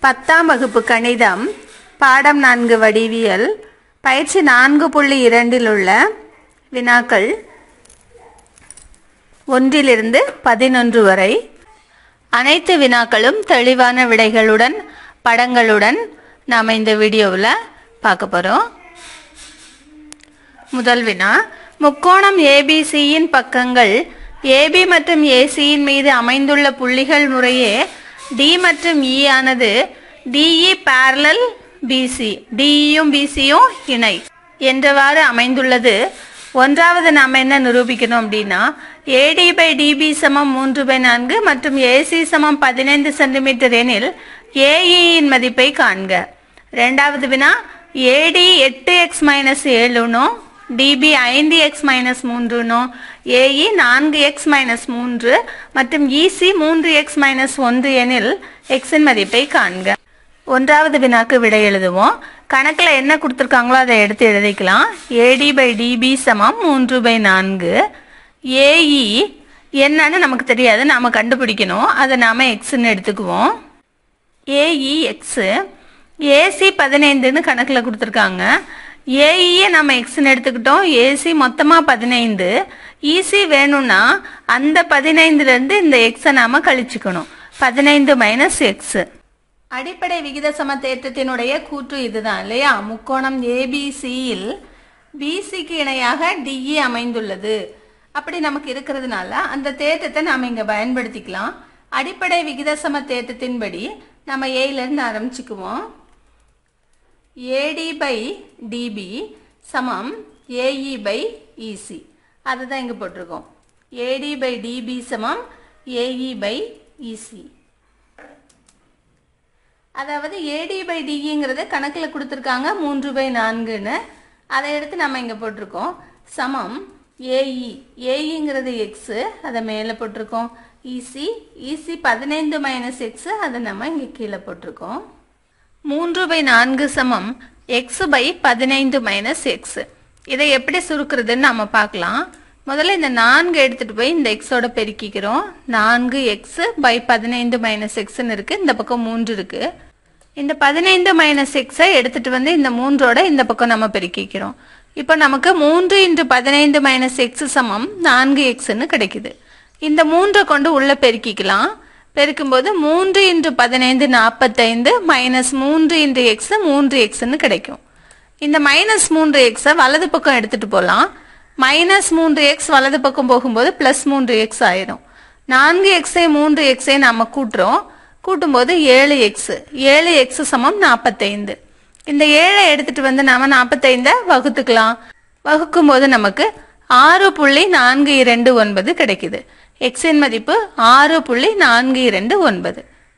பத்தாம் வகுப்பு கணிதம் பாடம் நான்கு வடிவியல் பயிற்சி நான்கு புள்ளி இரண்டில் உள்ள வினாக்கள் ஒன்றிலிருந்து பதினொன்று வரை அனைத்து வினாக்களும் தெளிவான விடைகளுடன் படங்களுடன் நாம் இந்த வீடியோவில் பார்க்க போகிறோம் முதல் வினா முக்கோணம் ஏபிசியின் பக்கங்கள் ஏபி மற்றும் ஏசியின் மீது அமைந்துள்ள புள்ளிகள் முறையே டி மற்றும் இ ஆனது டிஇ parallel பிசி டிஇயும் பிசியும் இணை என்றவாறு அமைந்துள்ளது ஒன்றாவது நாம் என்ன நிரூபிக்கணும் அப்படின்னா ஏடி பை டிபி சமம் மூன்று பை நான்கு மற்றும் ஏசி சமம் பதினைந்து சென்டிமீட்டர் எனில் ஏஇயின் மதிப்பை காண்க ரெண்டாவது வினா ஏடி எட்டு எக்ஸ் மைனஸ் ஏழுனும் டிபி ஐந்து எக்ஸ் மைனஸ் மூன்றுனும் ஏஇ நான்கு எக்ஸ் மைனஸ் மூன்று மற்றும் இசி மூன்று எக்ஸ் மைனஸ் ஒன்று எனில் எக்ஸின் மதிப்பை காண்க ஒன்றாவது வினாக்கு விடை எழுதுவோம் கணக்கில் என்ன கொடுத்துருக்காங்களோ அதை எடுத்து எழுதிக்கலாம் ஏடி பை டிபி சமம் மூன்று பை நான்கு ஏஇ என்னன்னு நமக்கு தெரியாது நாம் கண்டுபிடிக்கணும் அதை நாம் எக்ஸ்ன்னு எடுத்துக்குவோம் ஏஇ எக்ஸு ஏசி பதினைந்துன்னு கணக்கில் கொடுத்துருக்காங்க ஏஇயை நம்ம எக்ஸ்ன்னு எடுத்துக்கிட்டோம் ஏசி மொத்தமாக பதினைந்து ஈசி வேணும்னா அந்த பதினைந்துலேருந்து இந்த எக்ஸை நாம் கழிச்சுக்கணும் பதினைந்து மைனஸ் எக்ஸு அடிப்படை விகித சம தேற்றத்தினுடைய கூற்று இதுதான் இல்லையா முக்கோணம் ஏபிசியில் பிசிக்கு இணையாக டிஇ அமைந்துள்ளது அப்படி நமக்கு இருக்கிறதுனால அந்த தேற்றத்தை நாம் இங்கே பயன்படுத்திக்கலாம் அடிப்படை விகித சம தேற்றத்தின்படி நம்ம ஏயிலேருந்து ஆரம்பிச்சுக்குவோம் ஏடி பை டிபி சமம் ஏஇ பை இசி அதுதான் இங்கே போட்டிருக்கோம் ஏடி பை டிபி சமம் ஏஇ பை இசி அதாவது ஏடி பை டிங்கிறத கணக்கில் கொடுத்துருக்காங்க மூன்று பை நான்குன்னு அதை எடுத்து நம்ம இங்கே போட்டிருக்கோம் சமம் ஏஇ ஏஇங்கிறது எக்ஸு அதை மேலே போட்டிருக்கோம் இசி இசி பதினைந்து மைனஸ் எக்ஸு அதை நம்ம இங்கே கீழே போட்டிருக்கோம் மூன்று பை நான்கு சமம் எக்ஸ் பை பதினைந்து மைனஸ் எக்ஸ் இதை எப்படி சுருக்குறதுன்னு நம்ம பார்க்கலாம் முதல்ல இந்த நான்கு எடுத்துட்டு போய் இந்த எக்ஸோட பெருக்கிக்கிறோம் நான்கு எக்ஸ் பை பதினைந்து மைனஸ் எக்ஸ்ன்னு இருக்கு இந்த பக்கம் மூன்று இருக்கு இந்த பதினைந்து மைனஸ் எக்ஸை எடுத்துட்டு வந்து இந்த மூன்றோட இந்த பக்கம் நம்ம பெருக்கிக்கிறோம் இப்போ நமக்கு மூன்று இன்ட்டு பதினைந்து மைனஸ் எக்ஸ் சமம் நான்கு எக்ஸ்ன்னு கிடைக்குது இந்த மூன்றை கொண்டு உள்ள பெருக்கிக்கலாம் பெருக்கும்போது மூன்று இன்ட்டு பதினைந்து நாற்பத்தைந்து மைனஸ் மூன்று இன்ட்டு எக்ஸ் மூன்று எக்ஸ்ன்னு கிடைக்கும் இந்த மைனஸ் மூன்று எக்ஸை வலது பக்கம் எடுத்துட்டு போகலாம் மைனஸ் மூன்று எக்ஸ் வலது பக்கம் போகும்போது ப்ளஸ் மூன்று எக்ஸ் ஆயிரும் நான்கு எக்ஸை மூன்று எக்ஸை நம்ம கூட்டுறோம் கூட்டும்போது ஏழு எக்ஸ் ஏழு எக்ஸ் சமம் நாற்பத்தைந்து இந்த ஏழை எடுத்துட்டு வந்து நாம நாற்பத்தைந்தை வகுத்துக்கலாம் வகுக்கும் போது நமக்கு ஆறு புள்ளி நான்கு இரண்டு ஒன்பது கிடைக்குது எக்ஸின் மதிப்பு ஆறு புள்ளி நான்கு இரண்டு ஒன்பது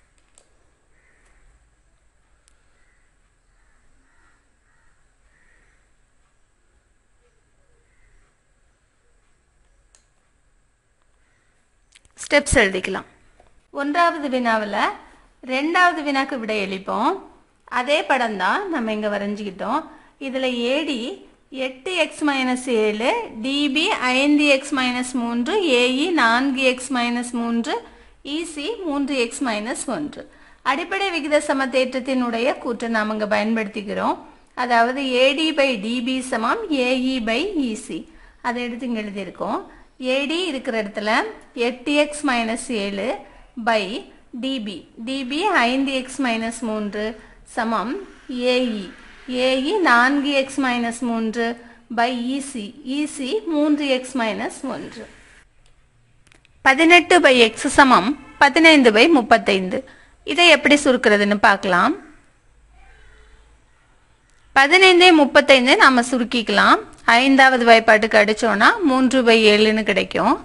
ஸ்டெப்ஸ் எழுதிக்கலாம் ஒன்றாவது வினாவில் ரெண்டாவது வினாக்கு விடை அளிப்போம் அதே படம் தான் நம்ம இங்கே வரைஞ்சிக்கிட்டோம் இதில் ஏடி எட்டு எக்ஸ் மைனஸ் ஏழு டிபி ஐந்து எக்ஸ் மைனஸ் மூன்று ஏஇ நான்கு எக்ஸ் மைனஸ் மூன்று இசி மூன்று எக்ஸ் மைனஸ் ஒன்று அடிப்படை விகித சம தேற்றத்தினுடைய கூற்றை நாம் இங்கே பயன்படுத்திக்கிறோம் அதாவது ஏடி பை டிபி சமம் ஏஇ பை இசி அதை எடுத்து இங்கே எழுதியிருக்கோம் ஏடி இருக்கிற இடத்துல எட்டு எக்ஸ் மைனஸ் ஏழு பை டிபி டிபி ஐந்து எக்ஸ் மைனஸ் மூன்று சமம் ஏஇ ஏஇ நான்கு எக்ஸ் மைனஸ் மூன்று பை இசி இசி மூன்று எக்ஸ் மைனஸ் ஒன்று பதினெட்டு பை எக்ஸ் சமம் பதினைந்து பை முப்பத்தைந்து இதை எப்படி சுருக்கிறதுன்னு பார்க்கலாம் பதினைந்து முப்பத்தைந்து நம்ம சுருக்கிக்கலாம் ஐந்தாவது வாய்ப்பாட்டுக்கு அடிச்சோம்னா மூன்று பை ஏழுன்னு கிடைக்கும்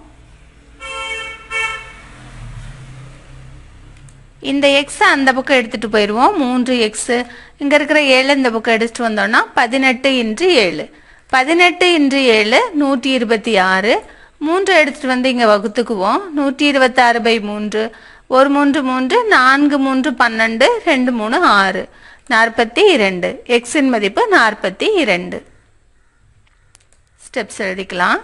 இந்த எக்ஸை அந்த பக்கம் எடுத்துட்டு போயிடுவோம் மூன்று எக்ஸு இங்கே இருக்கிற ஏழு இந்த பக்கம் எடுத்துட்டு வந்தோம்னா பதினெட்டு இன்று ஏழு பதினெட்டு இன்று ஏழு நூற்றி இருபத்தி ஆறு மூன்று எடுத்துட்டு வந்து இங்கே வகுத்துக்குவோம் நூற்றி இருபத்தாறு பை மூன்று ஒரு மூன்று மூன்று நான்கு மூன்று பன்னெண்டு ரெண்டு மூணு ஆறு நாற்பத்தி இரண்டு எக்ஸின் மதிப்பு நாற்பத்தி இரண்டு ஸ்டெப்ஸ் எழுதிக்கலாம்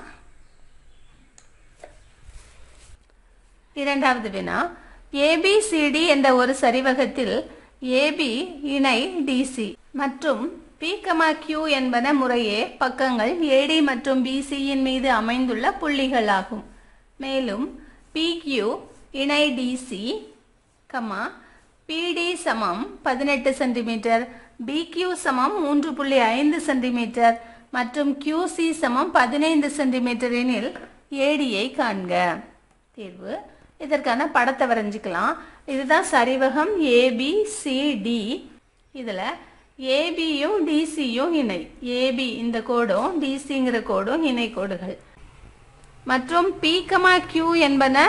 இரண்டாவது வினா ஏபிசிடி என்ற ஒரு சரிவகத்தில் ஏபி இணை டிசி மற்றும் பி கமா கியூ என்பன முறையே பக்கங்கள் ஏடி மற்றும் பிசியின் மீது அமைந்துள்ள புள்ளிகளாகும் மேலும் பிக்யூ இணை டிசி கமா பிடி சமம் பதினெட்டு சென்டிமீட்டர் பிக்யூ சமம் மூன்று புள்ளி ஐந்து சென்டிமீட்டர் மற்றும் கியூசி சமம் பதினைந்து சென்டிமீட்டர் எனில் ஏடியை காண்க தீர்வு இதற்கான படத்தை வரைஞ்சிக்கலாம் இதுதான் சரிவகம் ஏபிசிடி இதில் ஏபியும் டிசியும் இணை ஏபி இந்த கோடும் டிசிங்கிற கோடும் இணை கோடுகள் மற்றும் பி கமா கியூ என்பன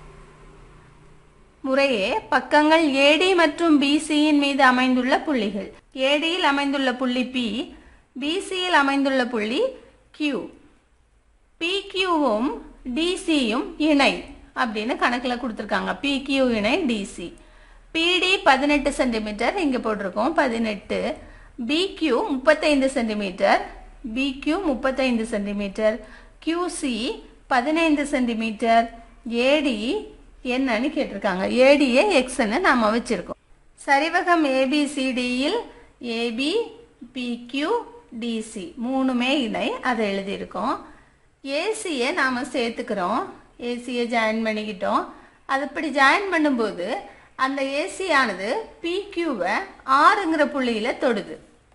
முறையே பக்கங்கள் ஏடி மற்றும் பிசியின் மீது அமைந்துள்ள புள்ளிகள் ஏடியில் அமைந்துள்ள புள்ளி பி பிசியில் அமைந்துள்ள புள்ளி கியூ பிக்யூவும் டிசியும் இணை அப்படின்னு கணக்கில் கொடுத்துருக்காங்க பிக்யூ இணை டிசி பிடி பதினெட்டு சென்டிமீட்டர் இங்கே போட்டிருக்கோம் பதினெட்டு பிக்யூ முப்பத்தைந்து சென்டிமீட்டர் பிக்யூ முப்பத்தைந்து சென்டிமீட்டர் கியூசி பதினைந்து சென்டிமீட்டர் ஏடி என்னன்னு கேட்டிருக்காங்க ஏடியை எக்ஸ்ன்னு நாம் வச்சிருக்கோம் சரிவகம் ஏபிசிடியில் ஏபி பிக்யூ டிசி மூணுமே இணை அதை எழுதியிருக்கோம் ஏசியை நாம் சேர்த்துக்கிறோம் ஏசியை ஜாயின் பண்ணிக்கிட்டோம் அது இப்படி ஜாயின் பண்ணும்போது அந்த ஏசி ஆனது பிக்யூவை ஆறுங்கிற புள்ளியில் தொடுது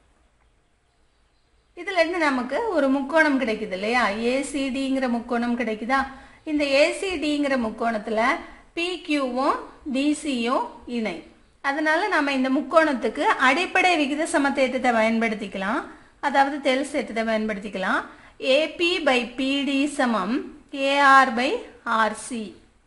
இதுல இருந்து நமக்கு ஒரு முக்கோணம் கிடைக்குது இல்லையா ஏசிடிங்கிற முக்கோணம் கிடைக்குதா இந்த ஏசிடிங்கிற முக்கோணத்துல பிக்யூவும் டிசியும் இணை அதனால நம்ம இந்த முக்கோணத்துக்கு அடிப்படை விகித சமத்தேற்றத்தை பயன்படுத்திக்கலாம் அதாவது தெல் சேற்றத்தை பயன்படுத்திக்கலாம் ஏபி பை பிடி சமம் ஏஆர் பை ஆர்சி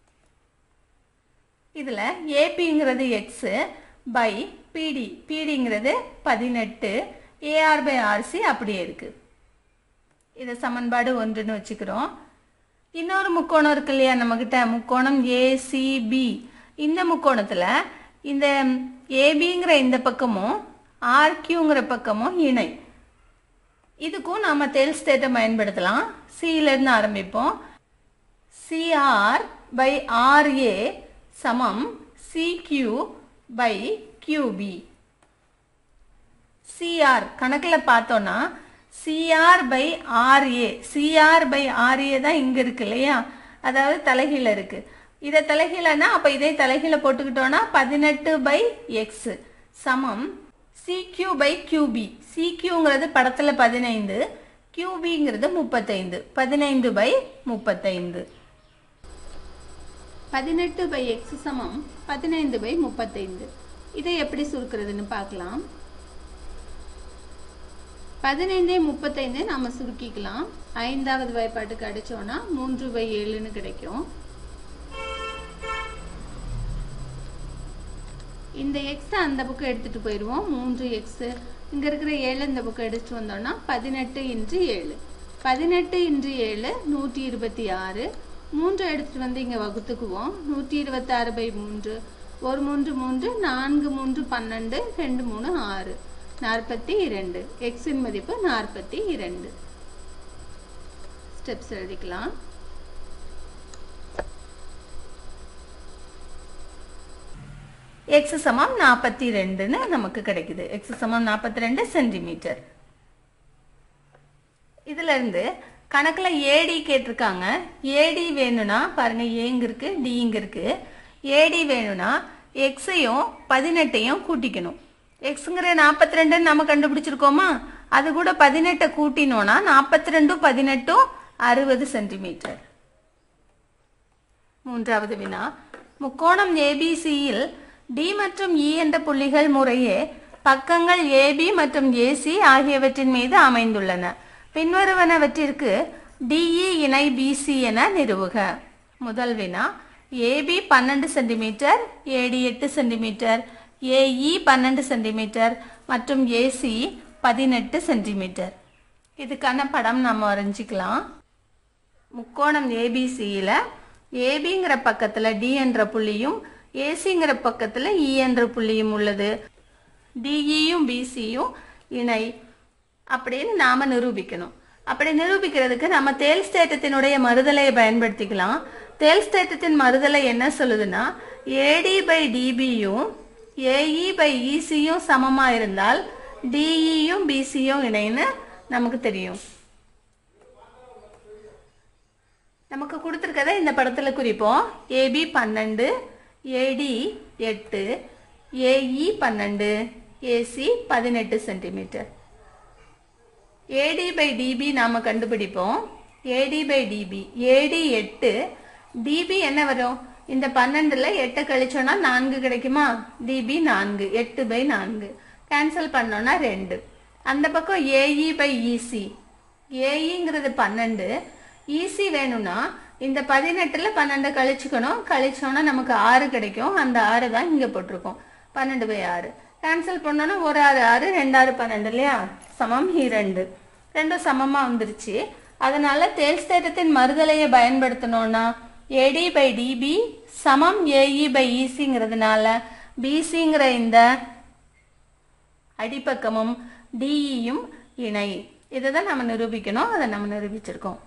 இதில் ஏபிங்கிறது எக்ஸு பை பிடி பிடிங்கிறது பதினெட்டு ஏஆர் பை ஆர்சி அப்படியே இருக்குது இதை சமன்பாடு ஒன்றுன்னு வச்சுக்கிறோம் இன்னொரு முக்கோணம் இருக்கு இல்லையா நம்மக்கிட்ட முக்கோணம் ஏசிபி இந்த முக்கோணத்தில் இந்த ஏபிங்கிற இந்த பக்கமும் ஆர்கியூங்கிற பக்கமும் இணை இதுக்கும் நாம தெல் ஸ்டேட்டை பயன்படுத்தலாம் சியிலேருந்து ஆரம்பிப்போம் சிஆர் பை ஆர்ஏ சமம் சிக்யூ பை கியூபி சிஆர் கணக்கில் பார்த்தோன்னா CR by RA CR by RA தான் இங்கே இருக்கு இல்லையா அதாவது தலைகீழ இருக்கு இதை தலைகீழனா அப்போ இதை தலைகீழ போட்டுக்கிட்டோன்னா பதினெட்டு பை எக்ஸ் சமம் சிக்யூ பை கியூபி சிக்யூங்கிறது படத்தில் பதினைந்து கியூபிங்கிறது முப்பத்தைந்து பதினைந்து பை முப்பத்தைந்து பதினெட்டு பை எக்ஸ் சமம் பதினைந்து பை முப்பத்தைந்து இதை எப்படி சுருக்கிறதுன்னு பார்க்கலாம் பதினைந்தே முப்பத்தைந்தே நாம சுருக்கிக்கலாம் ஐந்தாவது வாய்ப்பாட்டுக்கு அடிச்சோம்னா மூன்று பை ஏழுன்னு கிடைக்கும் இந்த எக்ஸ் அந்த பக்கம் எடுத்துட்டு போயிடுவோம் மூன்று எக்ஸ் இங்க இருக்கிற ஏழு இந்த பக்கம் எடுத்துட்டு வந்தோம்னா பதினெட்டு இன்று ஏழு பதினெட்டு இன்று ஏழு நூற்றி இருபத்தி ஆறு மூன்று எடுத்துட்டு வந்து இங்க வகுத்துக்குவோம் நூற்றி இருபத்தி ஆறு பை மூன்று ஒரு மூன்று மூன்று நான்கு மூன்று பன்னெண்டு ரெண்டு மூணு ஆறு நாற்பத்தி இரண்டு எக்ஸின் மதிப்பு நாற்பத்தி இரண்டு ஸ்டெப்ஸ் எழுதிக்கலாம் எக்ஸ் சமம் நாற்பத்தி ரெண்டுன்னு நமக்கு கிடைக்குது எக்ஸ் சமம் நாற்பத்தி ரெண்டு சென்டிமீட்டர் இதுல இருந்து கணக்குல ஏடி கேட்டிருக்காங்க ஏடி வேணும்னா பாருங்க ஏங்க இருக்கு டிங்க இருக்கு ஏடி வேணும்னா எக்ஸையும் பதினெட்டையும் கூட்டிக்கணும் எக்ஸுங்கிற நாற்பத்தி ரெண்டுன்னு நம்ம கண்டுபிடிச்சிருக்கோமா அது கூட பதினெட்டை கூட்டினோம்னா நாற்பத்தி ரெண்டும் பதினெட்டும் அறுபது சென்டிமீட்டர் மூன்றாவது வினா முக்கோணம் ஏபிசியில் டி மற்றும் இ என்ற புள்ளிகள் முறையே பக்கங்கள் ஏபி மற்றும் ஏசி ஆகியவற்றின் மீது அமைந்துள்ளன பின்வருவனவற்றிற்கு டிஇ இணை பிசி என நிறுவுக முதல் வினா ஏபி பன்னெண்டு சென்டிமீட்டர் ஏடி எட்டு சென்டிமீட்டர் ஏஇ பன்னெண்டு சென்டிமீட்டர் மற்றும் ஏசி பதினெட்டு சென்டிமீட்டர் இதுக்கான படம் நம்ம வரைஞ்சிக்கலாம் முக்கோணம் ஏபிசியில் ஏபிங்கிற பக்கத்தில் டி என்ற புள்ளியும் ஏசிங்கிற பக்கத்தில் இ என்ற புள்ளியும் உள்ளது டிஇயும் பிசியும் இணை அப்படின்னு நாம நிரூபிக்கணும் அப்படி நிரூபிக்கிறதுக்கு நம்ம தேல் ஸ்டேட்டத்தினுடைய மறுதலையை பயன்படுத்திக்கலாம் தேல் ஸ்டேட்டத்தின் மறுதலை என்ன சொல்லுதுன்னா ஏடி பை டிபியும் ஏஇ பை இசியும் சமமா இருந்தால் டிஇயும் பிசியும் இணைன்னு நமக்கு தெரியும் நமக்கு கொடுத்துருக்கதை இந்த படத்தில் குறிப்போம் ஏபி பன்னெண்டு ஏடி எட்டு ஏஇ பன்னெண்டு ஏசி பதினெட்டு சென்டிமீட்டர் ஏடி பை டிபி நாம கண்டுபிடிப்போம் ஏடி பை டிபி ஏடி எட்டு டிபி என்ன வரும் இந்த பன்னெண்டுல எட்டை கழிச்சோம்னா நான்கு கிடைக்குமா டிபி நான்கு எட்டு பை நான்கு கேன்சல் பண்ணோம்னா ரெண்டு அந்த பக்கம் ஏஇ பை இசி ஏஇங்கிறது பன்னெண்டு ஈசி வேணும்னா இந்த பதினெட்டுல பன்னெண்டு கழிச்சுக்கணும் கழிச்சோம்னா நமக்கு ஆறு கிடைக்கும் அந்த ஆறு தான் இங்க போட்டிருக்கோம் பன்னெண்டு பை ஆறு கேன்சல் பண்ணோம்னா ஒரு ஆறு ஆறு ரெண்டாறு பன்னெண்டு இல்லையா சமம் இரண்டு ரெண்டும் சமமா வந்துருச்சு அதனால தேல்ஸ் தேட்டத்தின் மறுதலையை பயன்படுத்தணும்னா ஏடி பை டிபி சமம் ஏஇ பை இசிங்கிறதுனால பிசிங்கிற இந்த அடிப்பக்கமும் டிஇயும் இணை இதை தான் நம்ம நிரூபிக்கணும் அதை நம்ம நிரூபிச்சிருக்கோம்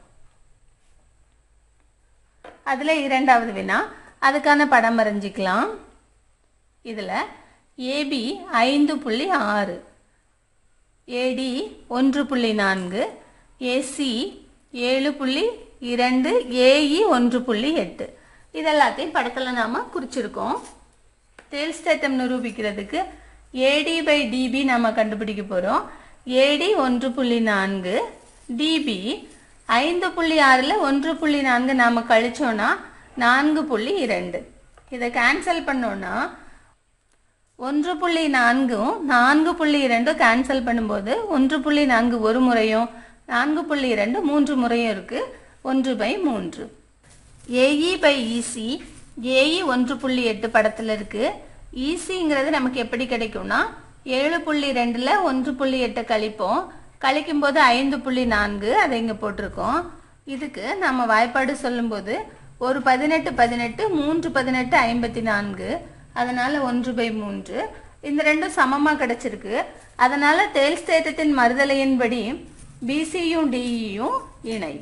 அதில் இரண்டாவது வினா அதுக்கான படம் வரைஞ்சிக்கலாம் இதில் ஏபி ஐந்து புள்ளி ஆறு ஏடி ஒன்று புள்ளி நான்கு ஏசி ஏழு புள்ளி இரண்டு ஏஇ ஒன்று புள்ளி எட்டு இதெல்லாத்தையும் படத்தில் நாம் குறிச்சிருக்கோம் தேல்ஸ் தேட்டம் நிரூபிக்கிறதுக்கு ஏடி பை டிபி நம்ம கண்டுபிடிக்க போகிறோம் ஏடி ஒன்று புள்ளி நான்கு டிபி ஐந்து புள்ளி ஆறில் ஒன்று புள்ளி நான்கு நாம் கழிச்சோன்னா நான்கு புள்ளி இரண்டு இதை கேன்சல் பண்ணோன்னா ஒன்று புள்ளி நான்கும் நான்கு புள்ளி இரண்டும் கேன்சல் பண்ணும்போது ஒன்று புள்ளி நான்கு ஒரு முறையும் நான்கு புள்ளி இரண்டு மூன்று முறையும் இருக்கு ஒன்று பை மூன்று ஏஇ பை இசி ஏஇ ஒன்று புள்ளி எட்டு படத்தில் இருக்கு இசிங்கிறது நமக்கு எப்படி கிடைக்கும்னா ஏழு புள்ளி ரெண்டுல ஒன்று புள்ளி எட்டை கழிப்போம் கழிக்கும் போது ஐந்து புள்ளி நான்கு அதை இங்கே போட்டிருக்கோம் இதுக்கு நம்ம வாய்ப்பாடு சொல்லும்போது ஒரு பதினெட்டு பதினெட்டு மூன்று பதினெட்டு ஐம்பத்தி நான்கு அதனால ஒன்று பை மூன்று இந்த ரெண்டும் சமமாக கிடைச்சிருக்கு அதனால தேல்ஸ் தேட்டத்தின் மறுதலையின்படி பிசியும் டிஇயும் இணை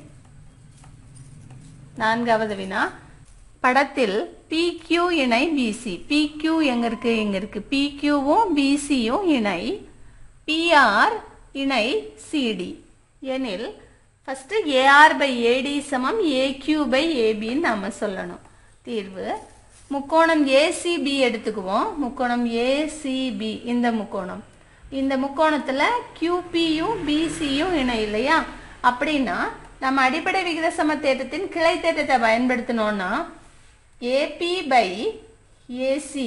நான்காவது வினா படத்தில் PQ இணை பிசி PQ எங்க இருக்கு எங்க இருக்கு PQவும் பிசியும் இணை PR இணை சிடி எனில் ஃபர்ஸ்ட் ஏஆர் பை ஏடி சமம் ஏக்யூ பை ஏபின்னு நம்ம சொல்லணும் தீர்வு முக்கோணம் ஏசிபி எடுத்துக்குவோம் முக்கோணம் ஏசிபி இந்த முக்கோணம் இந்த முக்கோணத்துல கியூபியும் பிசியும் இணை இல்லையா அப்படின்னா நம்ம அடிப்படை விகித சம தேட்டத்தின் கிளை தேட்டத்தை பயன்படுத்தினோம்னா ஏபி பை ஏசி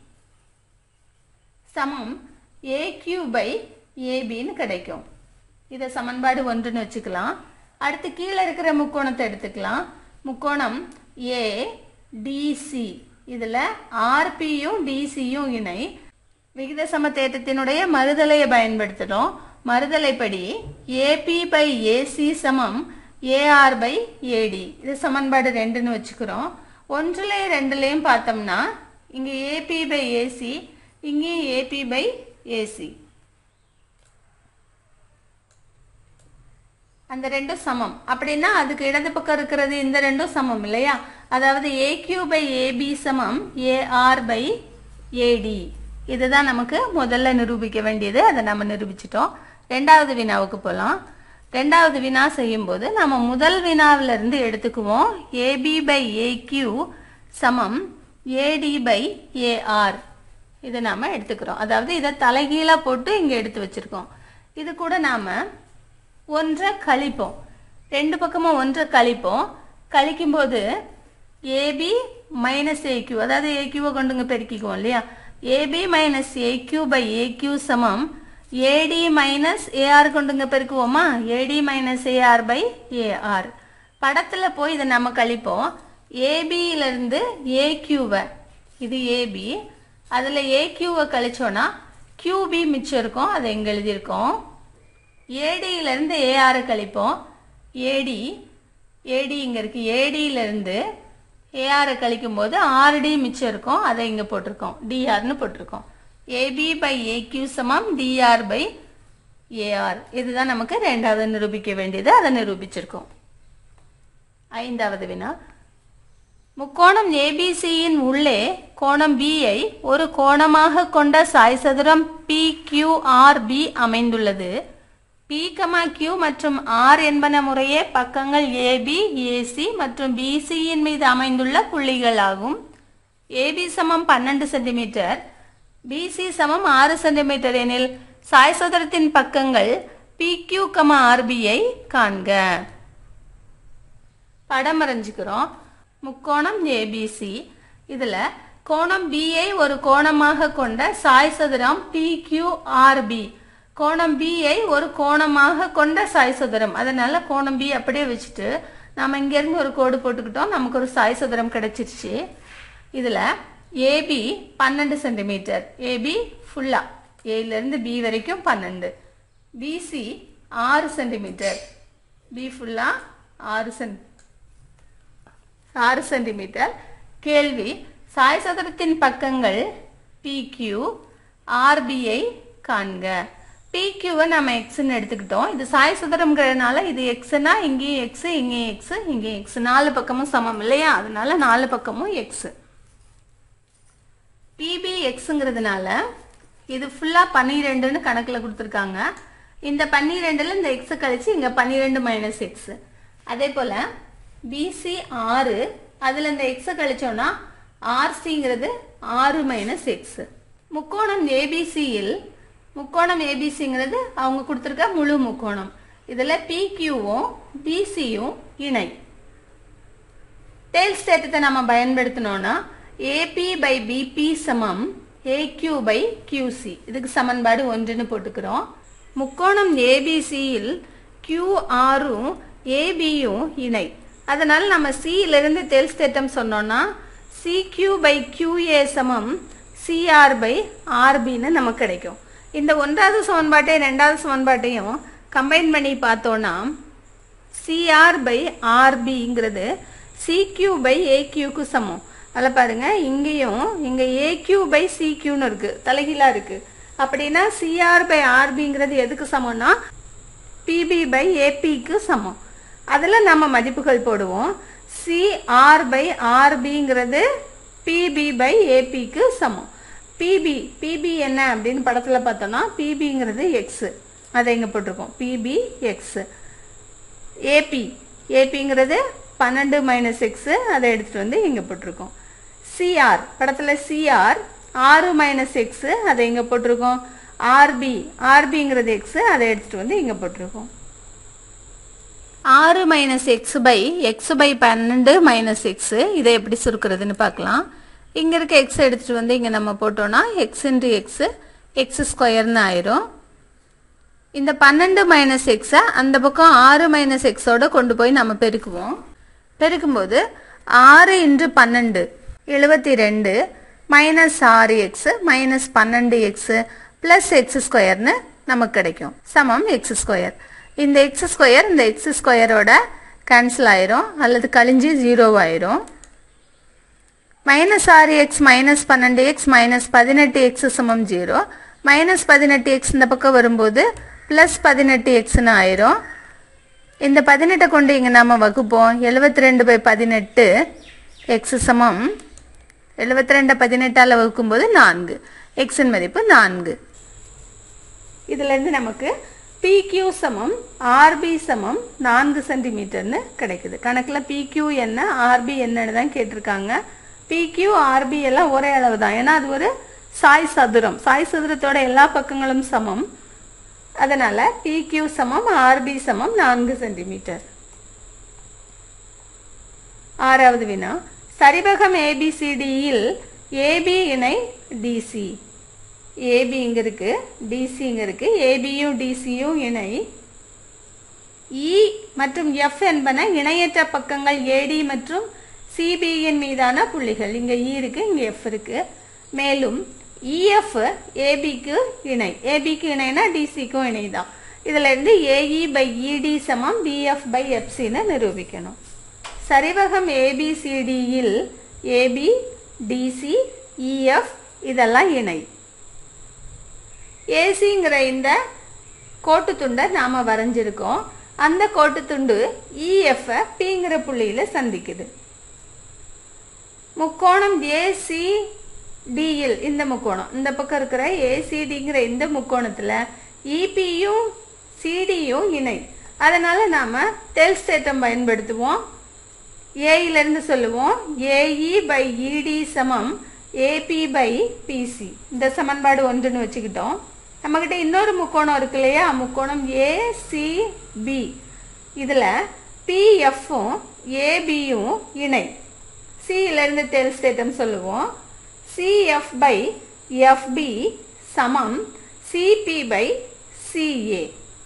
சமம் ஏக்யூ பை ஏபின்னு கிடைக்கும் இதை சமன்பாடு ஒன்றுன்னு வச்சுக்கலாம் அடுத்து கீழே இருக்கிற முக்கோணத்தை எடுத்துக்கலாம் முக்கோணம் ஏ டிசி இதில் ஆர்பியும் டிசியும் இணை விகித சம தேட்டத்தினுடைய மறுதலையை பயன்படுத்துகிறோம் மறுதலைப்படி ஏபி பை ஏசி சமம் ஏஆர் பை ஏடி இது சமன்பாடு ரெண்டுன்னு வச்சுக்கிறோம் ஒன்றுலையும் ரெண்டுலையும் பார்த்தோம்னா இங்கே ஏபி பை ஏசி இங்கேயும் ஏபி பை ஏசி அந்த ரெண்டும் சமம் அப்படின்னா அதுக்கு இடது பக்கம் இருக்கிறது இந்த ரெண்டும் சமம் இல்லையா அதாவது ஏக்யூ பை ஏபி சமம் ஏஆர் பை ஏடி இதுதான் நமக்கு முதல்ல நிரூபிக்க வேண்டியது அதை நம்ம நிரூபிச்சிட்டோம் ரெண்டாவது வினாவுக்கு போகலாம் ரெண்டாவது வினா செய்யும்போது நம்ம முதல் வினாவில இருந்து எடுத்துக்குவோம் ஏபி பை ஏக்யூ சமம் ஏடி பை ஏஆர் இதை நாம எடுத்துக்கிறோம் அதாவது இதை தலைகீழா போட்டு இங்க எடுத்து வச்சிருக்கோம் இது கூட நாம ஒன்றை கழிப்போம் ரெண்டு பக்கமும் ஒன்றை கழிப்போம் கழிக்கும்போது ஏபி மைனஸ் ஏக்யூ அதாவது ஏக்யூவை கொண்டுங்க பெருக்கிக்குவோம் இல்லையா AB minus AQ by AQ சமம் ஏடி மைனஸ் ஏஆர் கொண்டுங்க பெருக்குவோமா AD minus AR by AR படத்தில் போய் இதை நம்ம கழிப்போம் ஏபியிலேருந்து ஏக்யூவை இது ஏபி அதில் ஏக்யூவை கழிச்சோன்னா கியூபி மிச்சம் இருக்கும் அதை எங்கே எழுதியிருக்கோம் ஏடியிலேருந்து ஏஆரை கழிப்போம் ஏடி ஏடி இங்கே இருக்குது ஏடியிலேருந்து ஏஆரை கழிக்கும் போது ஆர்டி மிச்சம் இருக்கும் அதை இங்கே போட்டிருக்கோம் டிஆர்னு போட்டிருக்கோம் ஏபி பை ஏக்யூ சமம் டிஆர் பை ஏஆர் இதுதான் நமக்கு ரெண்டாவது நிரூபிக்க வேண்டியது அதை நிரூபிச்சிருக்கோம் ஐந்தாவது வினா முக்கோணம் ஏபிசியின் உள்ளே கோணம் பியை ஒரு கோணமாக கொண்ட சாய்சதுரம் பி கியூ ஆர் பி அமைந்துள்ளது பி கமா கியூ மற்றும் ஆர் என்பன முறையே பக்கங்கள் ஏபி ஏசி மற்றும் பிசியின் மீது அமைந்துள்ள புள்ளிகள் ஆகும் ஏபி சமம் பன்னெண்டு சென்டிமீட்டர் பிசி சமம் ஆறு சென்டிமீட்டர் எனில் சாய்சதுரத்தின் பக்கங்கள் பி கியூ கமா ஆர்பியை காண்க படம் வரைஞ்சுக்கிறோம் முக்கோணம் ஏபிசி இதுல கோணம் பிஐ ஒரு கோணமாக கொண்ட சாய் சதுரம் பி கியூ ஆர்பி கோணம் பிஐ ஒரு கோணமாக கொண்ட சாய் சதுரம் அதனால கோணம் பி அப்படியே வச்சுட்டு நாம இங்க இருந்து ஒரு கோடு போட்டுக்கிட்டோம் நமக்கு ஒரு சாய் சதுரம் கிடைச்சிருச்சு இதுல ஏபி பன்னெண்டு சென்டிமீட்டர் ஏபி ஃபுல்லா ஏல இருந்து பி வரைக்கும் பன்னெண்டு பிசி ஆறு சென்டிமீட்டர் பி ஃபுல்லா ஆறு சென்ட் ஆறு சென்டிமீட்டர் கேள்வி சாய் சதுரத்தின் பக்கங்கள் பிக்யூ ஆர்பிஐ காண்க பிக்யூவை நம்ம எக்ஸ்ன்னு எடுத்துக்கிட்டோம் இது சாய் சதுரம்ங்கிறதுனால இது எக்ஸ்னா இங்கேயும் எக்ஸ் இங்கேயும் எக்ஸ் இங்கேயும் எக்ஸ் நாலு பக்கமும் சமம் இல்லையா அதனால நாலு பக்கமும் எக்ஸ் பிபி எக்ஸுங்கிறதுனால இது ஃபுல்லாக பன்னிரெண்டுன்னு கணக்கில் கொடுத்துருக்காங்க இந்த பன்னிரெண்டில் இந்த எக்ஸ் கழிச்சு இங்கே பன்னிரெண்டு மைனஸ் எக்ஸ் அதே போல் பிசி ஆறு அதில் இந்த எக்ஸை கழிச்சோம்னா ஆர்சிங்கிறது ஆறு மைனஸ் எக்ஸ் முக்கோணம் ஏபிசியில் முக்கோணம் ஏபிசிங்கிறது அவங்க கொடுத்துருக்க முழு முக்கோணம் இதில் பிக்யூவும் பிசியும் இணை டேல் ஸ்டேட்டத்தை நம்ம பயன்படுத்தினோம்னா ஏபி பை பிபி சமம் ஏக்யூ பை கியூசி இதுக்கு சமன்பாடு ஒன்றுன்னு போட்டுக்கிறோம் முக்கோணம் ஏபிசியில் கியூஆரும் ஏபியும் இணை அதனால நம்ம சியில இருந்து டெல்ஸ் தேட்டம் சொன்னோம்னா சிக்யூ பை கியூஏ சமம் சிஆர் பை ஆர்பின்னு நமக்கு கிடைக்கும் இந்த ஒன்றாவது சமன்பாட்டையும் ரெண்டாவது சமன்பாட்டையும் கம்பைன் பண்ணி பார்த்தோம்னா சிஆர் பை ஆர்பிங்கிறது சிக்யூ பை ஏக்யூக்கு சமம் அதில் பாருங்க இங்கேயும் இங்கே ஏக்யூ பை சிக்யூன்னு இருக்கு தலைகீழா இருக்கு அப்படின்னா சிஆர் பை ஆர்பிங்கிறது எதுக்கு சமம்னா பிபி பை ஏபிக்கு சமம் அதில் நம்ம மதிப்புகள் போடுவோம் சிஆர் பை ஆர்பிங்கிறது பிபி பை ஏபிக்கு சமம் பிபி பிபி என்ன அப்படின்னு படத்தில் பார்த்தோம்னா பிபிங்கிறது எக்ஸ் அதை இங்கே போட்டிருக்கோம் பிபி எக்ஸ் ஏபி ஏபிங்கிறது பன்னெண்டு மைனஸ் எக்ஸு அதை எடுத்துகிட்டு வந்து இங்கே போட்டிருக்கோம் சிஆர் படத்தில் சிஆர் ஆறு மைனஸ் எக்ஸு அதை இங்கே போட்டிருக்கோம் ஆர்பி ஆர்பிங்கிறது எக்ஸு அதை எடுத்துகிட்டு வந்து இங்கே போட்டிருக்கோம் ஆறு minus x by x by பன்னெண்டு மைனஸ் எக்ஸு இதை எப்படி சுருக்கிறதுன்னு பார்க்கலாம் இங்கே இருக்க எக்ஸ் எடுத்துகிட்டு வந்து இங்கே நம்ம போட்டோம்னா எக்ஸ் இன்ட்டு எக்ஸு எக்ஸ் ஸ்கொயர்னு ஆயிரும் இந்த பன்னெண்டு மைனஸ் எக்ஸை அந்த பக்கம் ஆறு மைனஸ் எக்ஸோட கொண்டு போய் நம்ம பெருக்குவோம் பெருக்கும்போது ஆறு இன்ட்டு பன்னெண்டு எழுபத்தி ரெண்டு மைனஸ் ஆறு எக்ஸ் மைனஸ் பன்னெண்டு எக்ஸ் பிளஸ் எக்ஸ் ஸ்கொயர்னு நமக்கு கிடைக்கும் சமம் எக்ஸ் ஸ்கொயர் இந்த எக்ஸ் ஸ்கொயர் இந்த எக்ஸ் ஸ்கொயரோட கேன்சல் ஆயிரும் அல்லது கழிஞ்சு ஜீரோ ஆயிரும் மைனஸ் ஆறு எக்ஸ் மைனஸ் பன்னெண்டு எக்ஸ் மைனஸ் பதினெட்டு எக்ஸ் சமம் ஜீரோ மைனஸ் பதினெட்டு எக்ஸ் இந்த பக்கம் வரும்போது ப்ளஸ் பதினெட்டு எக்ஸ்னு ஆயிரும் இந்த பதினெட்டை கொண்டு இங்கே நம்ம வகுப்போம் எழுபத்தி ரெண்டு பை பதினெட்டு எக்ஸ் சமம் எழுபத்தி ரெண்டு பதினெட்டால் வகுக்கும்போது நான்கு எக்ஸின் மதிப்பு நான்கு இதுலேருந்து நமக்கு பிக்யூ சமம் ஆர்பி சமம் நான்கு சென்டிமீட்டர்னு கிடைக்குது கணக்கில் பிக்யூ என்ன ஆர்பி என்னன்னு தான் கேட்டிருக்காங்க பிக்யூ ஆர்பி எல்லாம் ஒரே அளவு தான் ஏன்னா அது ஒரு சாய் சதுரம் சாய் சதுரத்தோட எல்லா பக்கங்களும் சமம் அதனால பிக்யூ சமம் ஆர்பி சமம் நான்கு சென்டிமீட்டர் ஆறாவது வினா சரிவகம் ஏபிசிடியில் ஏபி இணை டிசி ஏபி இங்க இருக்கு டிசி இங்க இருக்கு ஏபியும் டிசியும் இணை இ மற்றும் எஃப் என்பன இணையற்ற பக்கங்கள் ஏடி மற்றும் சிபியின் மீதான புள்ளிகள் இங்க இ இருக்கு இங்க எஃப் இருக்கு மேலும் இஎஃப் ஏபிக்கு இணை ஏபிக்கு இணைனா டிசிக்கும் இணை தான் இதுல இருந்து ஏஇ பை இடி சமம் பிஎஃப் பை எஃப்சின்னு நிரூபிக்கணும் சரிவகம் ஏபிசிடியில் ஏபி டிசி இஎஃப் இதெல்லாம் இணை ஏசிங்கிற இந்த கோட்டு துண்டை நாம வரைஞ்சிருக்கோம் அந்த கோட்டு துண்டு இஎஃப் பிங்கிற புள்ளியில சந்திக்குது முக்கோணம் ஏசி டியில் இந்த முக்கோணம் இந்த பக்கம் இருக்கிற ஏசிடிங்கிற இந்த முக்கோணத்துல இபியும் சிடியும் இணை அதனால நாம டெல்ஸ் தேற்றம் பயன்படுத்துவோம் ஏயில இருந்து சொல்லுவோம் ஏஇ பை இடி சமம் ஏபி பை பிசி இந்த சமன்பாடு ஒன்றுன்னு வச்சுக்கிட்டோம் நம்மகிட்ட இன்னொரு முக்கோணம் இருக்கு இல்லையா முக்கோணம் ஏசிபி இதுல பிஎஃப்பும் ஏபியும் இணை சியில இருந்து டெல்ஸ் தேற்றம் சொல்லுவோம் சிஎஃப் பை எஃப்பி சமம் CB by CA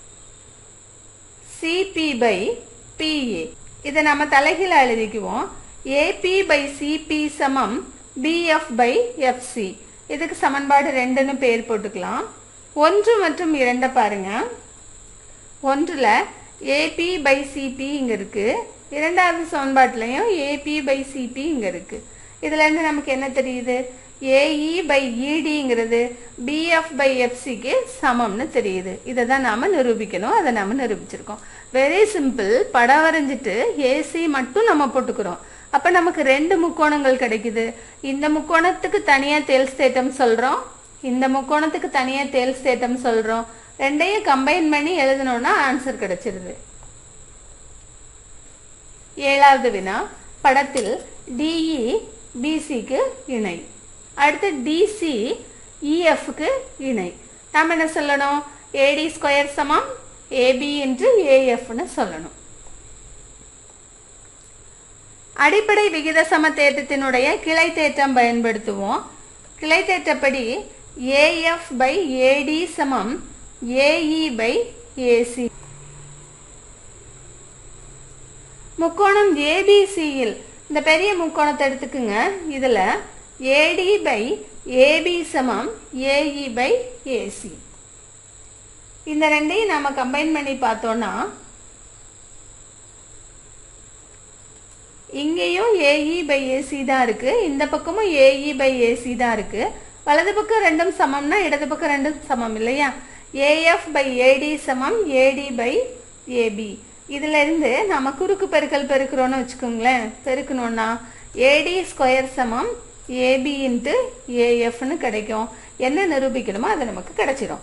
CB by BA இதை நம்ம தலைகீழ எழுதிக்குவோம் ஏபி பை சிபி சமம் பிஎஃப் பை எஃப்சி இதுக்கு சமன்பாடு ரெண்டுன்னு பேர் போட்டுக்கலாம் ஒன்று மற்றும் இரண்டை பாருங்க ஒன்றுல ஏபி பை சிபி இங்க இருக்கு இரண்டாவது சமன்பாட்டிலையும் ஏபி பை சிபி இங்க இருக்கு இதுல இருந்து நமக்கு என்ன தெரியுது ஏஇ பை இடிங்கிறது பிஎஃப் பை எஃப்சிக்கு சமம்னு தெரியுது இதை தான் நாம நிரூபிக்கணும் அதை நாம நிரூபிச்சிருக்கோம் வெரி சிம்பிள் படம் வரைஞ்சிட்டு ஏசி மட்டும் நம்ம போட்டுக்கிறோம் அப்ப நமக்கு ரெண்டு முக்கோணங்கள் கிடைக்குது இந்த முக்கோணத்துக்கு தனியா தேல்ஸ் தேட்டம் சொல்றோம் இந்த முக்கோணத்துக்கு தனியா தேல்ஸ் தேட்டம் சொல்றோம் ரெண்டையும் கம்பைன் பண்ணி எழுதணும்னா ஆன்சர் கிடைச்சிருது ஏழாவது வினா படத்தில் டிஇ பிசிக்கு இணை அடுத்து டிசி இஎஃப்க்கு இணை நாம் என்ன சொல்லணும் ஏடி ஸ்கொயர் சமம் ஏபி என்று ஏஎஃப்னு சொல்லணும் அடிப்படை விகித சம தேற்றத்தினுடைய கிளை தேற்றம் பயன்படுத்துவோம் கிளை தேற்றப்படி ஏஎஃப் பை ஏடி சமம் ஏஇ பை ஏசி முக்கோணம் ஏபிசியில் இந்த பெரிய முக்கோணத்தை எடுத்துக்குங்க இதுல ஏடி பை ஏபி சமம் ஏஇ பை ஏசி இந்த ரெண்டையும் நாம கம்பைன் பண்ணி பார்த்தோம்னா இங்கேயும் ஏஇ பை ஏசி தான் இருக்கு இந்த பக்கமும் ஏஇ பை ஏசி தான் இருக்கு வலது பக்கம் ரெண்டும் சமம்னா இடது பக்கம் ரெண்டும் சமம் இல்லையா ஏஎஃப் பை ஏடி சமம் ஏடி பை ஏபி இதுல இருந்து நம்ம குறுக்கு பெருக்கல் பெருக்கிறோம்னு வச்சுக்கோங்களேன் பெருக்கணும்னா ஏடி ஸ்கொயர் சமம் ஏபி இன்ட்டு ஏஎஃப்னு கிடைக்கும் என்ன நிரூபிக்கணுமோ அது நமக்கு கிடைச்சிடும்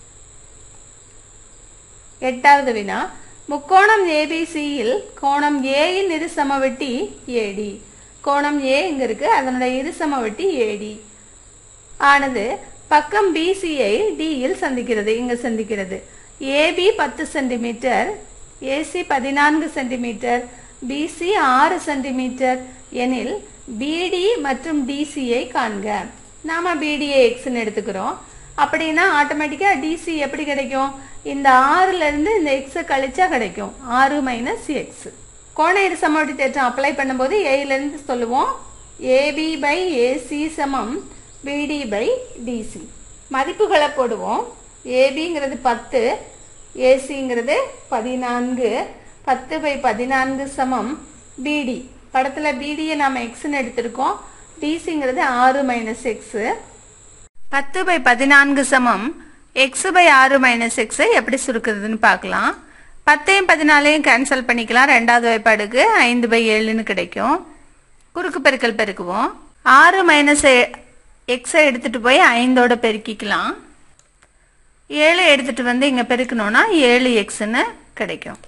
எட்டாவது வினா முக்கோணம் ஏபிசியில் கோணம் ஏயின் இரு சமவெட்டி ஏடி கோணம் ஏ இங்க இருக்கு அதனுடைய இரு சமவெட்டி ஏடி ஆனது பக்கம் பிசியை டியில் சந்திக்கிறது இங்க சந்திக்கிறது ஏபி பத்து சென்டிமீட்டர் ஏசி பதினான்கு சென்டிமீட்டர் பிசி ஆறு சென்டிமீட்டர் எனில் பிடி மற்றும் டிசியை காண்க நாம பிடிஏ எக்ஸ்ன்னு எடுத்துக்கிறோம் அப்படின்னா ஆட்டோமேட்டிக்கா டிசி எப்படி கிடைக்கும் இந்த ஆறுல இருந்து இந்த எக்ஸை கழிச்சா கிடைக்கும் ஆறு மைனஸ் எக்ஸ் கோண இரு சமவெட்டி தேற்றம் அப்ளை பண்ணும்போது ஏல இருந்து சொல்லுவோம் ஏபி பை ஏசி சமம் பிடி பை டிசி மதிப்புகளை போடுவோம் ஏபிங்கிறது பத்து ஏசிங்கிறது பதினான்கு பத்து பை பதினான்கு சமம் பிடி படத்துல பிடியை நாம எக்ஸ்ன்னு எடுத்திருக்கோம் டிசிங்கிறது ஆறு மைனஸ் எக்ஸ் பத்து பை பதினான்கு சமம் எக்ஸ் பை ஆறு மைனஸ் எக்ஸை எப்படி சுருக்குறதுன்னு பார்க்கலாம் பத்தையும் பதினாலையும் கேன்சல் பண்ணிக்கலாம் ரெண்டாவது வாய்ப்பாடுக்கு ஐந்து பை ஏழுன்னு கிடைக்கும் குறுக்கு பெருக்கல் பெருக்குவோம் ஆறு மைனஸ் எக்ஸை எடுத்துட்டு போய் ஐந்தோட பெருக்கிக்கலாம் ஏழு எடுத்துட்டு வந்து இங்க பெருக்கணும்னா ஏழு எக்ஸ்ன்னு கிடைக்கும்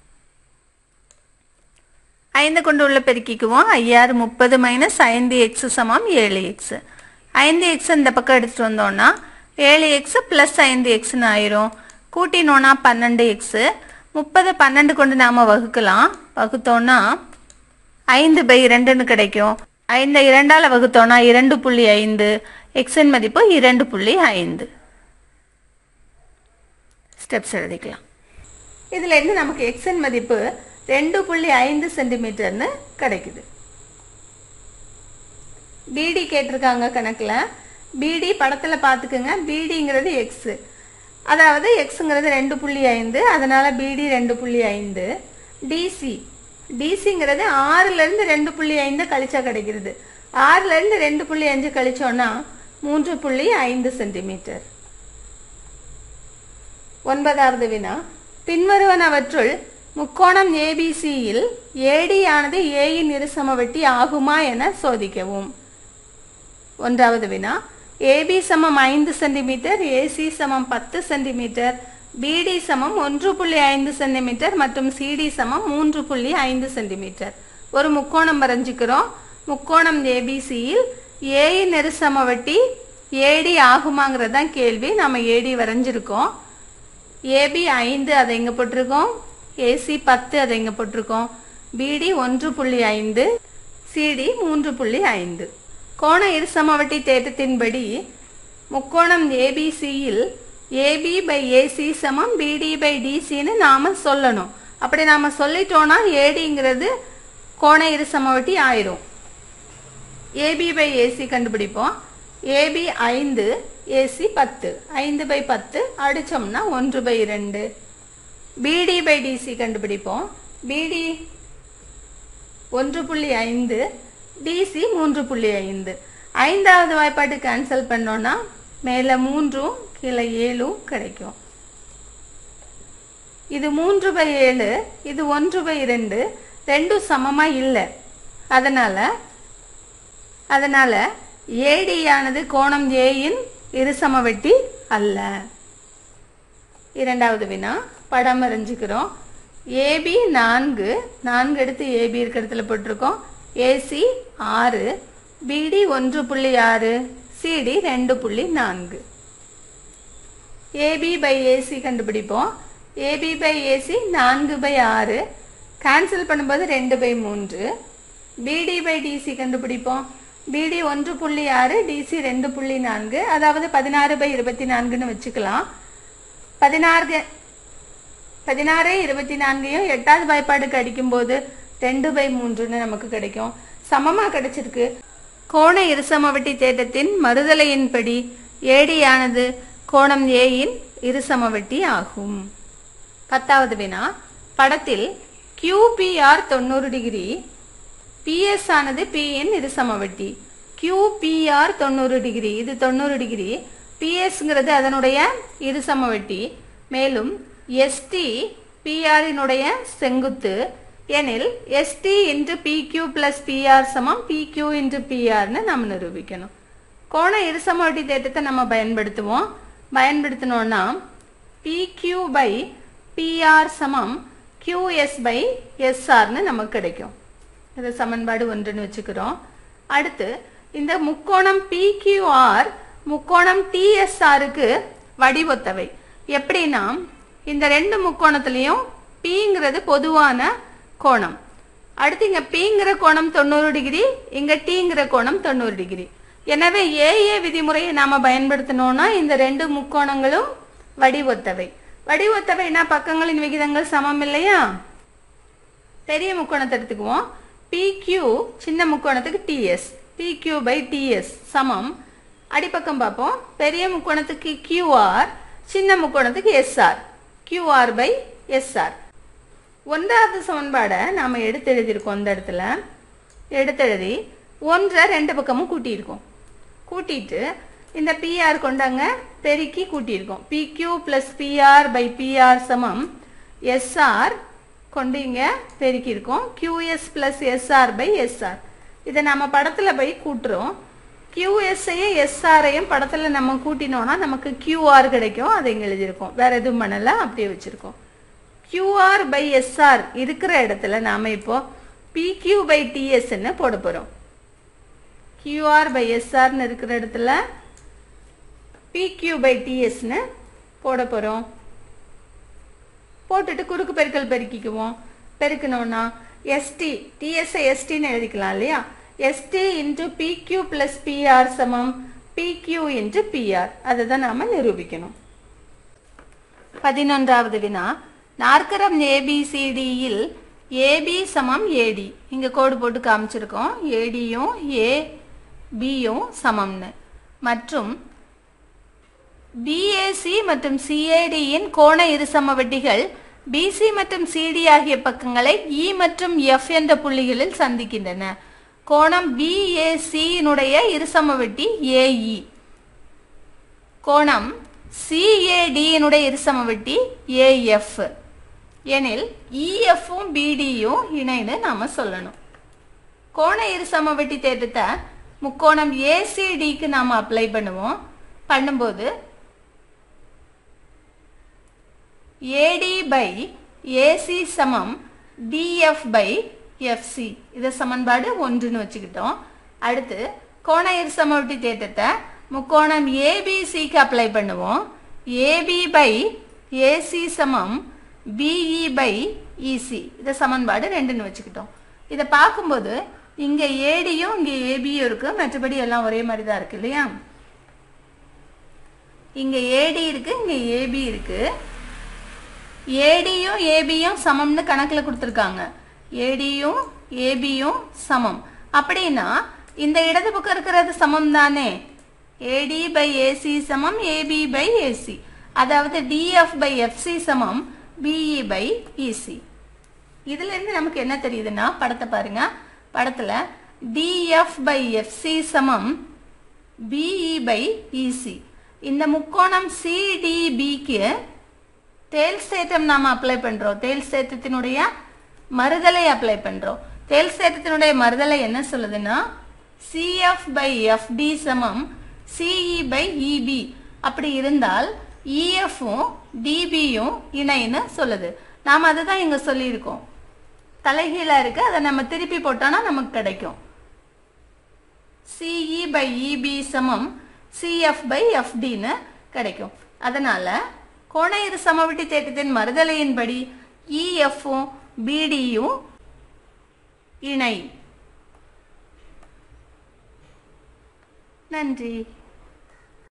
ஐந்து கொண்டு உள்ள பெருக்கிக்குவோம் ஐயாறு முப்பது மைனஸ் ஐந்து எக்ஸ் சமம் ஏழு எக்ஸ் ஐந்து எக்ஸ் இந்த பக்கம் எடுத்துட்டு வந்தோம்னா ஏழு எக்ஸ் பிளஸ் ஐந்து எக்ஸ்னு ஆயிரும் கூட்டினோன்னா பன்னெண்டு எக்ஸ் முப்பது பன்னெண்டு கொண்டு நாம வகுக்கலாம் வகுத்தோம்னா ஐந்து பை ரெண்டுன்னு கிடைக்கும் ஐந்து இரண்டால வகுத்தோம்னா இரண்டு புள்ளி ஐந்து எக்ஸின் மதிப்பு இரண்டு புள்ளி ஐந்து ஸ்டெப்ஸ் எழுதிக்கலாம் இதுல இருந்து நமக்கு எக்ஸின் மதிப்பு ரெண்டு புள்ளி ஐந்து சென்டிமீட்டர்னு கிடைக்குது பிடி கேட்டிருக்காங்க கணக்குல பிடி படத்துல பாத்துக்குங்க பிடிங்கிறது எக்ஸ் அதாவது எக்ஸுங்கிறது ரெண்டு புள்ளி ஐந்து அதனால பிடி ரெண்டு புள்ளி ஐந்து டிசி டிசிங்கிறது ஆறுல இருந்து ரெண்டு புள்ளி ஐந்து கழிச்சா கிடைக்கிறது ஆறுல இருந்து ரெண்டு புள்ளி அஞ்சு கழிச்சோம்னா மூன்று புள்ளி ஐந்து சென்டிமீட்டர் ஒன்பதாவது வினா பின்வருவனவற்றுள் முக்கோணம் ஏபிசியில் ஏடி ஆனது ஏயின் இருசமவெட்டி ஆகுமா என சோதிக்கவும் ஒன்றாவது வினா ஏபி சமம் ஐந்து சென்டிமீட்டர் ஏசி சமம் பத்து சென்டிமீட்டர் பிடி சமம் ஒன்று புள்ளி ஐந்து சென்டிமீட்டர் மற்றும் சிடி சமம் மூன்று புள்ளி ஐந்து சென்டிமீட்டர் ஒரு முக்கோணம் வரைஞ்சுக்கிறோம் முக்கோணம் ஏபிசியில் ஏயின் நெருசமவட்டி ஏடி ஆகுமாங்கிறது தான் கேள்வி நம்ம ஏடி வரைஞ்சிருக்கோம் ஏபி ஐந்து அதை இங்க போட்டிருக்கோம் ஏசி பத்து அதை இங்க போட்டிருக்கோம் பிடி ஒன்று புள்ளி ஐந்து சிடி மூன்று புள்ளி ஐந்து கோண இருசமவட்டி தேற்றத்தின்படி முக்கோணம் ஏபிசியில் ஏபி பை ஏசி சமம் பிடி பை டிசின்னு நாம சொல்லணும் அப்படி நாம சொல்லிட்டோம்னா ஏடிங்கிறது கோண இருசமவட்டி ஆயிரும் ஏபி பை ஏசி கண்டுபிடிப்போம் ஏபி ஐந்து ஏசி பத்து ஐந்து பை பத்து அடிச்சோம்னா ஒன்று பை ரெண்டு பிடி பை டிசி கண்டுபிடிப்போம் பிடி ஒன்று புள்ளி ஐந்து டிசி மூன்று புள்ளி ஐந்து ஐந்தாவது வாய்ப்பாட்டு கேன்சல் பண்ணோம்னா மேலே மூன்றும் கீழே ஏழும் கிடைக்கும் இது மூன்று பை ஏழு இது ஒன்று பை ரெண்டு ரெண்டும் சமமா இல்லை அதனால அதனால ஏடியானது கோணம் ஏயின் இருசமவெட்டி அல்ல இரண்டாவது வினா படம் வரைஞ்சுக்கிறோம் ஏபி நான்கு நான்கு எடுத்து ஏபி இருக்கிற இடத்துல போட்டிருக்கோம் ஏசி ஆறு பிடி ஒன்று புள்ளி ஆறு சிடி ரெண்டு புள்ளி நான்கு ஏபி பை ஏசி கண்டுபிடிப்போம் ஏபி பை ஏசி நான்கு பை ஆறு கேன்சல் பண்ணும்போது ரெண்டு பை மூன்று பிடி பை டிசி கண்டுபிடிப்போம் பிடி ஒன்று புள்ளி ஆறு டிசி ரெண்டு புள்ளி நான்கு அதாவது பதினாறு பை இருபத்தி நான்குன்னு வச்சுக்கலாம் பதினாறு பதினாறு இருபத்தி நான்கையும் எட்டாவது வாய்ப்பாடுக்கு அடிக்கும்போது ரெண்டு பை மூன்றுன்னு நமக்கு கிடைக்கும் சமமா கிடைச்சிருக்கு கோண இருசமவெட்டி தேற்றத்தின் மறுதலையின்படி ஏடியானது கோணம் ஏயின் இருசமவெட்டி ஆகும் பத்தாவது வினா படத்தில் QPR தொண்ணூறு டிகிரி பிஎஸ் ஆனது பியின் இருசமவெட்டி QPR தொண்ணூறு டிகிரி இது தொண்ணூறு டிகிரி பிஎஸ்ங்கிறது அதனுடைய இருசமவெட்டி மேலும் எஸ்டி பிஆரினுடைய செங்குத்து எனில் ST into PQ plus PR சமம் பிக்யூ இன்டு பிஆர்னு நம்ம நிரூபிக்கணும் கோண இருசமவெட்டி தேற்றத்தை நம்ம பயன்படுத்துவோம் பயன்படுத்தினோம்னா பிக்யூ பை பிஆர் சமம் கியூஎஸ் பை எஸ்ஆர்னு நமக்கு கிடைக்கும் இது சமன்பாடு ஒன்றுன்னு வச்சுக்கிறோம் அடுத்து இந்த முக்கோணம் பிக்யூஆர் முக்கோணம் டிஎஸ்ஆருக்கு வடிவொத்தவை எப்படின்னா இந்த ரெண்டு முக்கோணத்துலயும் பிங்கிறது பொதுவான கோணம் அடுத்து இங்க பிங்கிற கோணம் தொண்ணூறு டிகிரி இங்க டீங்கிற கோணம் தொண்ணூறு டிகிரி எனவே ஏஏ விதிமுறையை நாம பயன்படுத்தினோம்னா இந்த ரெண்டு முக்கோணங்களும் வடிவொத்தவை வடிவொத்தவைனா பக்கங்களின் விகிதங்கள் சமம் இல்லையா பெரிய முக்கோணத்தை எடுத்துக்குவோம் PQ சின்ன முக்கோணத்துக்கு டிஎஸ் PQ பை டிஎஸ் சமம் அடிப்பக்கம் பார்ப்போம் பெரிய முக்கோணத்துக்கு QR சின்ன முக்கோணத்துக்கு எஸ்ஆர் QR பை எஸ்ஆர் ஒன்றாவது சமன்பாடை நாம எடுத்து எழுதியிருக்கோம் இந்த இடத்துல எடுத்தெழுதி ஒன்றை ரெண்டு பக்கமும் கூட்டியிருக்கோம் கூட்டிட்டு இந்த பிஆர் கொண்டாங்க பெருக்கி கூட்டியிருக்கோம் PQ plus PR by PR சமம் எஸ்ஆர் கொண்டு இங்க பெருக்கியிருக்கோம் QS plus SR by SR இதை நம்ம படத்துல போய் கூட்டுறோம் கியூஎஸ்ஐயும் எஸ்ஆரையும் படத்துல நம்ம கூட்டினோம்னா நமக்கு கியூஆர் கிடைக்கும் அதை இங்க எழுதியிருக்கோம் வேற எதுவும் பண்ணல அப்படியே வச்சிருக்கோம் கியூஆர் பை எஸ்ஆர் இருக்கிற இடத்துல நாம இப்போ பிக்யூ பை டிஎஸ்ன்னு போட போறோம் கியூஆர் பை எஸ்ஆர்னு இருக்கிற இடத்துல பிக்யூ பை டிஎஸ்னு போட போறோம் போட்டுட்டு குறுக்கு பெருக்கல் பெருக்கிக்குவோம் பெருக்கணும்னா எஸ்டி டிஎஸ்ஐ எஸ்டின்னு எழுதிக்கலாம் இல்லையா SD into PQ plus PR சமம் பிக்யூ இன்ட்டு பிஆர் அதை தான் நாம நிரூபிக்கணும் பதினொன்றாவது வினா நாற்கரம் ஏபிசிடியில் ஏபி சமம் ஏடி இங்க கோடு போட்டு காமிச்சிருக்கோம் ஏடியும் ஏ பியும் சமம்னு மற்றும் பிஏசி மற்றும் சிஏடியின் கோண இருசமவெட்டிகள் பிசி மற்றும் சிடி ஆகிய பக்கங்களை இ மற்றும் எஃப் என்ற புள்ளிகளில் சந்திக்கின்றன கோணம் பிஏசியினுடைய இருசமவெட்டி ஏஇ கோணம் சிஏடியினுடைய இருசமவெட்டி ஏஎஃப் எனில் இஎஃப்பும் பிடியும் இணைன்னு நாம சொல்லணும் கோண இரு சமவெட்டி தேற்றத்தை முக்கோணம் ஏசிடிக்கு நாம அப்ளை பண்ணுவோம் பண்ணும்போது ஏடி பை ஏசி சமம் டிஎஃப் பை எஃப்சி இதை சமன்பாடு ஒன்றுன்னு வச்சுக்கிட்டோம் அடுத்து கோண இரு சமவெட்டி தேற்றத்தை முக்கோணம் ஏபிசிக்கு அப்ளை பண்ணுவோம் ஏபி பை ஏசி சமம் பிஇ பை இசி இதை சமன்பாடு ரெண்டுன்னு வச்சுக்கிட்டோம் இதை பார்க்கும்போது இங்க ஏடியும் இங்க ஏபியும் இருக்கு மற்றபடி எல்லாம் ஒரே மாதிரி தான் இருக்கு இல்லையா இங்க ஏடி இருக்கு இங்க ஏபி இருக்கு ஏடியும் ஏபியும் சமம்னு கணக்குல கொடுத்துருக்காங்க ஏடியும் ஏபியும் சமம் அப்படின்னா இந்த இடது பக்கம் இருக்கிறது சமம் தானே ஏடி பை ஏசி சமம் ஏபி பை ஏசி அதாவது டிஎஃப் பை எஃப்சி சமம் பிஇ பை இசி இதுல இருந்து நமக்கு என்ன தெரியுதுன்னா படத்தை பாருங்க படத்துல டிஎஃப் பை எஃப்சி சமம் பிஇ பை இசி இந்த முக்கோணம் சிடிபிக்கு தேல் சேத்தம் நாம அப்ளை பண்றோம் தேல் சேத்தத்தினுடைய மறுதலை அப்ளை பண்றோம் தேல் சேத்தத்தினுடைய மறுதலை என்ன சொல்லுதுன்னா சிஎஃப் பை எஃப்டி சமம் சிஇ பை இபி அப்படி இருந்தால் இஎஃப்பும் டிபியும் இணைன்னு சொல்லுது நாம் அதுதான் இங்க சொல்லியிருக்கோம் தலைகீழா இருக்கு அதை நம்ம திருப்பி போட்டோம்னா நமக்கு கிடைக்கும் சிஇ பை இபி சமம் சிஎஃப் பை எஃப்டின்னு கிடைக்கும் அதனால கோண இரு சமவெட்டி தேற்றத்தின் மறுதலையின்படி இஎஃப்பும் பிடியும் இணை நன்றி